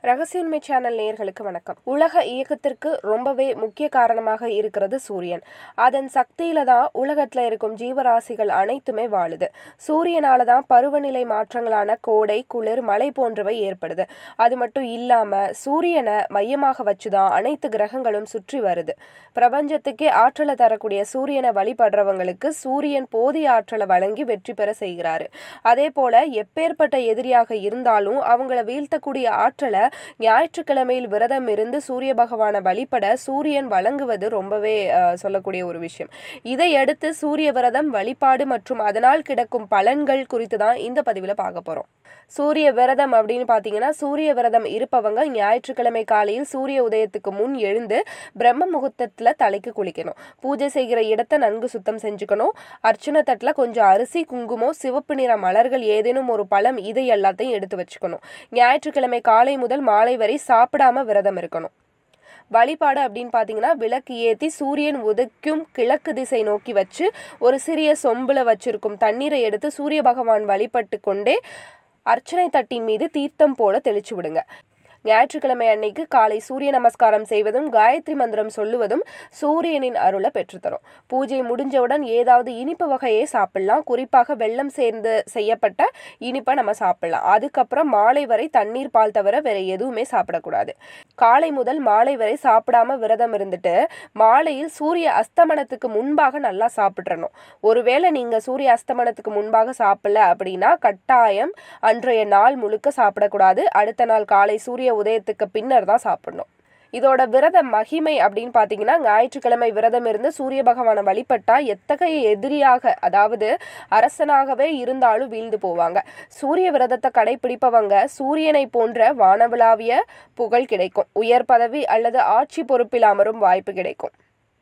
ரகசியுண்மை channel நேயர்களுக்கு வணக்கம் உலக இயக்கத்திற்கு ரொம்பவே முக்கிய காரணமாக இருக்கிறது சூரியன் அதன் சக்தியில தான் உலகத்துல இருக்கும் ஜீவராசிகள் அனைத்துமே வாழுது சூரியனால தான் பருவநிலை மாற்றங்களான கோடை குளிர் மழை போன்றவை ஏற்படுது அது மட்டும் இல்லாம சூரியனை மையமாக வச்சுதான் அனைத்து கிரகங்களும் சுற்றி வருது பிரபஞ்சத்துக்கே ஆற்றலை தரக்கூடிய சூரியனை வழிபடுறவங்களுக்கு சூரியன் போதிய ஆற்றலை வழங்கி வெற்றி பெற செய்கிறாரு அதே போல எப்பேற்பட்ட எதிரியாக இருந்தாலும் அவங்கள வீழ்த்தக்கூடிய ஆற்றலை ஞாயிற்றுக்கிழமையில் விரதம் இருந்து சூரிய பகவானை வழிபட சூரியன் வழங்குவது ரொம்பவே அஹ், சொல்லக்கூடிய ஒரு விஷயம் இதையடுத்து சூரிய விரதம் வழிபாடு மற்றும் அதனால் கிடைக்கும் பலன்கள் குறித்து தான் இந்த பதிவில் பார்க்க போறோம் சூரிய விரதம் அப்படின்னு பார்த்தீங்கன்னா சூரிய விரதம் இருப்பவங்க ஞாயிற்றுக்கிழமை காலையில் சூரிய உதயத்துக்கு முன் எழுந்து பிரம்ம முகூர்த்தத்தில் தலைக்கு குளிக்கணும் பூஜை செய்கிற இடத்தை நன்கு சுத்தம் செஞ்சுக்கணும் அர்ச்சனை தட்டில் கொஞ்சம் அரிசி குங்குமம் சிவப்பு நிற மலர்கள் ஏதேனும் ஒரு பழம் இதை எல்லாத்தையும் எடுத்து வச்சுக்கணும் ஞாயிற்றுக்கிழமை காலை முதல் மாலை வரை சாப்பிடாம விரதம் இருக்கணும் வழிபாடு அப்படின்னு பார்த்தீங்கன்னா விளக்கு ஏற்றி சூரியன் உதிக்கும் கிழக்கு திசை நோக்கி வச்சு ஒரு சிறிய சொம்புல வச்சிருக்கும் தண்ணீரை எடுத்து சூரிய பகவான் வழிபட்டு கொண்டே அர்ச்சனை தட்டின் மீது தீர்த்தம் போல தெளிச்சு விடுங்க ஞாயிற்றுக்கிழமை அன்னைக்கு காலை சூரிய நமஸ்காரம் செய்வதும் காயத்ரி மந்திரம் சொல்லுவதும் சூரியனின் அருளை பெற்றுத்தரும் பூஜை முடிஞ்சவுடன் ஏதாவது இனிப்பு வகையை சாப்பிடலாம் குறிப்பாக வெள்ளம் சேர்ந்து செய்யப்பட்ட இனிப்பை நம்ம சாப்பிடலாம் அதுக்கப்புறம் மாலை வரை தண்ணீர் பால் தவிர வேற எதுவுமே சாப்பிடக்கூடாது காலை முதல் மாலை வரை சாப்பிடாம விரதம் இருந்துட்டு மாலையில் சூரிய அஸ்தமனத்துக்கு முன்பாக நல்லா சாப்பிட்றணும் ஒருவேளை நீங்க சூரிய அஸ்தமனத்துக்கு முன்பாக சாப்பிடல அப்படின்னா கட்டாயம் அன்றைய நாள் முழுக்க சாப்பிடக்கூடாது அடுத்த நாள் காலை சூரிய உதயத்துக்கு பின்னர் தான் சாப்பிடணும் இதோட விரத மகிமை அப்படின்னு பார்த்தீங்கன்னா ஞாயிற்றுக்கிழமை விரதம் இருந்து சூரிய பகவானை வழிபட்டா எத்தகைய எதிரியாக அதாவது அரசனாகவே இருந்தாலும் வீழ்ந்து போவாங்க சூரிய விரதத்தை கடைபிடிப்பவங்க சூரியனை போன்ற வானவிழாவிய புகழ் கிடைக்கும் உயர் பதவி அல்லது ஆட்சி பொறுப்பில் அமரும் வாய்ப்பு கிடைக்கும்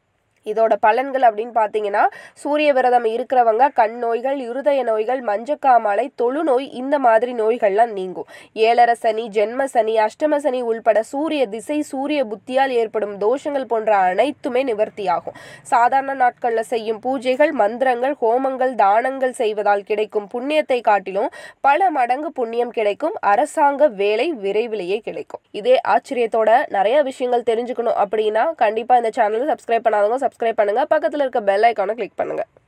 இதோட பலன்கள் அப்படின்னு பார்த்தீங்கன்னா சூரிய விரதம் இருக்கிறவங்க கண் நோய்கள் இருதய நோய்கள் மஞ்சக்காமலை தொழுநோய் இந்த மாதிரி நோய்கள்லாம் நீங்கும் ஏழர சனி ஜென்ம சனி அஷ்டம சனி உள்பட சூரிய திசை சூரிய புத்தியால் ஏற்படும் தோஷங்கள் போன்ற அனைத்துமே நிவர்த்தியாகும் சாதாரண நாட்களில் செய்யும் பூஜைகள் மந்திரங்கள் ஹோமங்கள் தானங்கள் செய்வதால் கிடைக்கும் புண்ணியத்தை காட்டிலும் பல மடங்கு புண்ணியம் கிடைக்கும் அரசாங்க வேலை விரைவிலேயே கிடைக்கும் இதே ஆச்சரியத்தோட நிறைய விஷயங்கள் தெரிஞ்சுக்கணும் அப்படின்னா கண்டிப்பா இந்த சேனலை சப்ஸ்கிரைப் பண்ணாதவங்க சப்ஸ்கிரைப் பண்ணுங்க பக்கத்துல இருக்க பெல் ஐக்கானை கிளிக் பண்ணுங்க